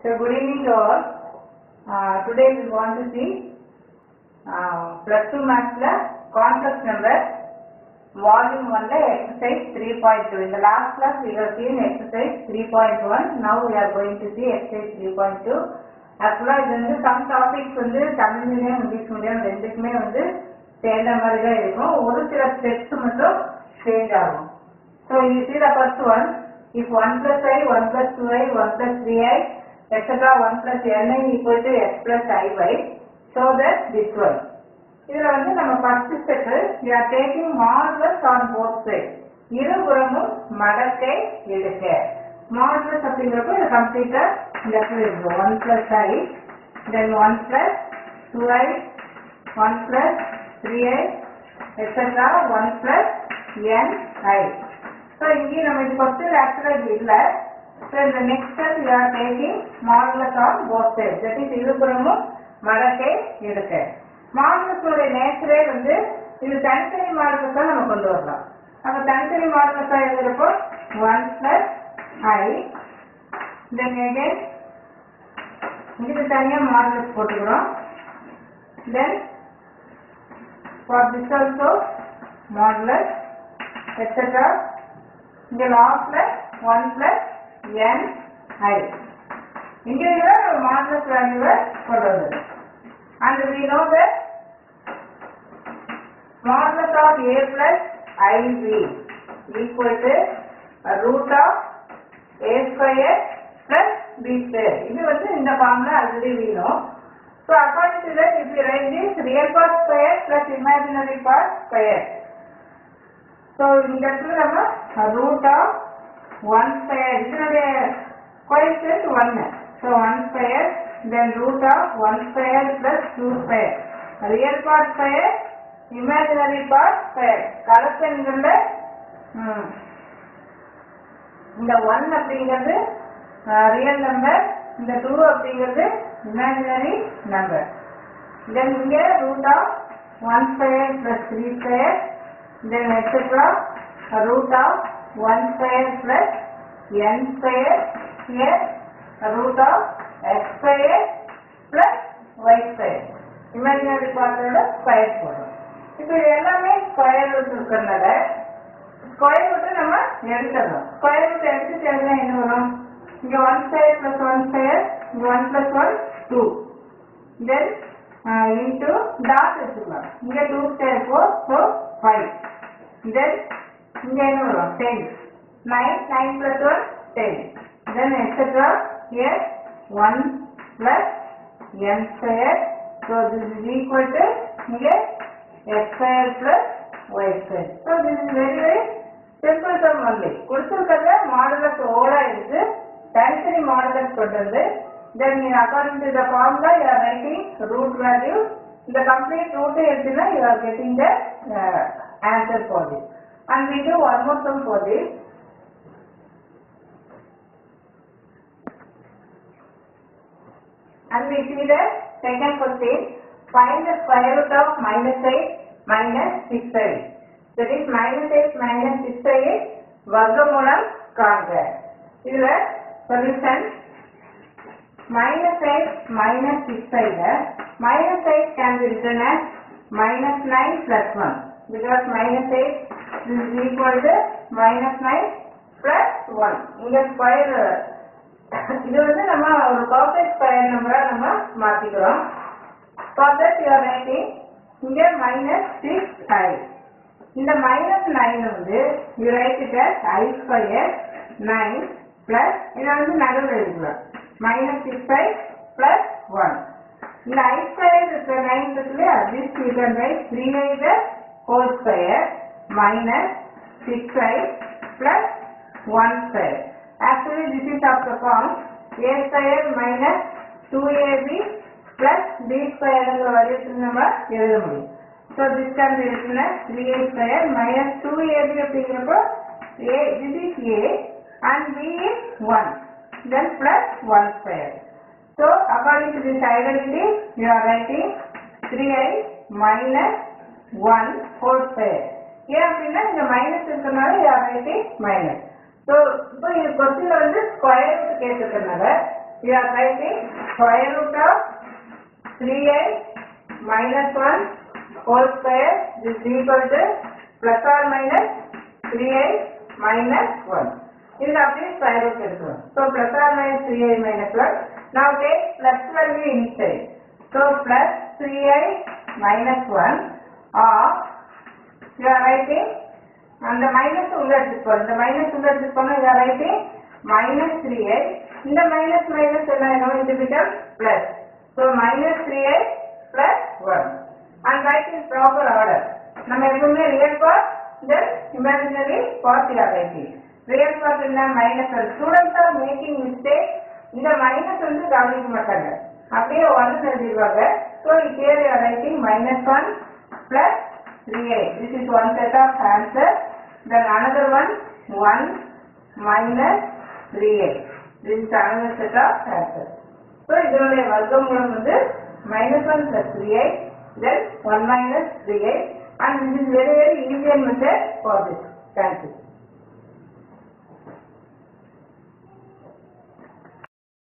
So good evening to all. Uh, today we want to see uh, plus two maths la complex number volume 1 la exercise 3.2. In the last class we have seen exercise 3.1. Now we are going to see exercise 3.2. ஆக்சுவலாக இது வந்து some topics வந்து Tamil medium English medium ரெண்டுக்குமே வந்து சேர்ந்த மாதிரி தான் இருக்கும் ஒரு சில ஸ்டெப்ஸ் மட்டும் சேஞ்ச் ஆகும் So you see the first one, if 1 plus i, 1 plus 2i, 1 plus 3i, etc. 1 plus ni equal to x plus iy, so that this one. இதுல வந்து நம்ம first step we are taking modulus on both sides. இருபுறமும் மடக்கை எடுக்க modulus அப்படிங்கிறப்ப இது கம்ப்ளீட்டா இந்த இடத்துல இருக்கும் one plus i then one plus two i one plus three i etcetera one plus n i so இங்கே நம்ம இது கொஸ்டின் ஆக்சுவலாக இது இல்லை ஸோ இந்த next step you are taking modulus on both side that is இருபுறமும் மடக்கை எடுக்க மாடுலஸோட நேச்சரே வந்து இது தனித்தனி மாடுலஸாக நம்ம கொண்டு வரலாம் அப்போ தனித்தனி மாடுலஸாக எழுதுறப்போ one plus i then again இதுக்கு தனியாக மாடுலஸ் போட்டுக்கிறோம் then for this also modulus etcetera இங்க log plus 1 plus n i இங்க இருக்கிற மாடுலஸ் வேல்யூவை கொண்டு வந்தது and we know that modulus of a plus iv equal to a root of a square plus b square இது வந்து இந்த ஃபார்ம்ல already we know so according to that if you write this real part square plus imaginary part square so இந்த இடத்துல நம்ம root of one square இதனுடைய coefficient ஒன்று so one square then root of one square plus two square real part square imaginary part square கலப்பெண்களில் இந்த one அப்படிங்கிறது real number இந்த two அப்படிங்கிறது இமேஜினரி நம்பர் தென் இங்கே root of one square plus three square then etc. root of 1 square plus n square here root of x square plus y square imaginary பார்ட்டோட square போடும் இப்போ இது எல்லாமே square root இருக்கிறதுனால square root நம்ம எடுத்துடணும் square root எடுத்துட்டு எழுதினா என்ன வரும் இங்க one square plus one square இங்க one plus one two then into dot வச்சுக்கலாம் இங்க two square four so five then இங்க என்ன வரும் 10 9 9 plus 1 10 then etc here 1 plus n square so this is equal to இங்க x square plus y square so this is very very simple sum only கொடுத்திருக்கிறத modulus ஓடா இருக்கு தனித்தனி modulus கொண்டு வந்து then in according to the formula you are writing root value the complete root எழுதினா you are getting the uh, answer for this. And we do one more sum for this. And we see the second question. Find the square root of minus 8 minus 6i. That is minus 8 minus 6i வர்க்கமூலம் காண்க. இதுல solution minus 8 minus 6i ல minus 8 can be written as minus 9 plus 1. because minus 8 this is equal to minus 9 plus 1 இங்க square இது வந்து நம்ம ஒரு perfect square நம்பரா நம்ம மாத்திக்கிறோம் for that you are writing இங்க minus 6i இந்த minus 9 வந்து you write it as i square 9 plus இதை வந்து நடுவில் எழுதிக்கலாம் minus 6i plus 1 இந்த i square இருக்கிற 9 இருக்கு இல்லையா this you can write 3i the whole square minus 6i plus 1 square. Actually, this is of the form a square minus 2ab plus b square என்ற வடிவத்தில் நம்ம எழுத முடியும். So this can be written as 3a square minus 2ab அப்படிங்கிறப்போ a this is a and b is 1 then plus 1 square. So according to this identity you are writing 3i minus one whole square ஏன் அப்படின்னா இங்க minus இருக்கிறதுனால யார் writing minus so இப்போ இது கொஸ்டின்ல வந்து ஸ்கொயர் ரூட் கேட்டிருக்கனால you are writing square root of 3i minus 1 whole square this is equal to plus or minus 3i minus 1. இதுல அப்படியே square root எடுக்கணும். So plus or minus 3i minus 1. Now take plus value inside. So plus 3i minus 1 or you are writing அந்த minus உள்ள எடுத்துக்கோ இந்த minus உள்ள எடுத்துக்கோனா you are writing minus 3i இந்த minus minus என்ன ஆயிடும் இது become plus. So minus 3i plus 1 and write in proper order. நம்ம எப்பவுமே real part then imaginary part you are writing real part என்ன minus one students are making mistake இந்த minus வந்து கவனிக்க மாட்டாங்க அப்படியே ஒன்று எழுதிடுவாங்க so here you are writing minus one plus three eight this is one set of answer then another one one minus three eight this is another set of answer so இதனுடைய வர்க்கமூலம் வந்து minus one plus three eight then one minus three eight and this is very very easy method for this. Thank you.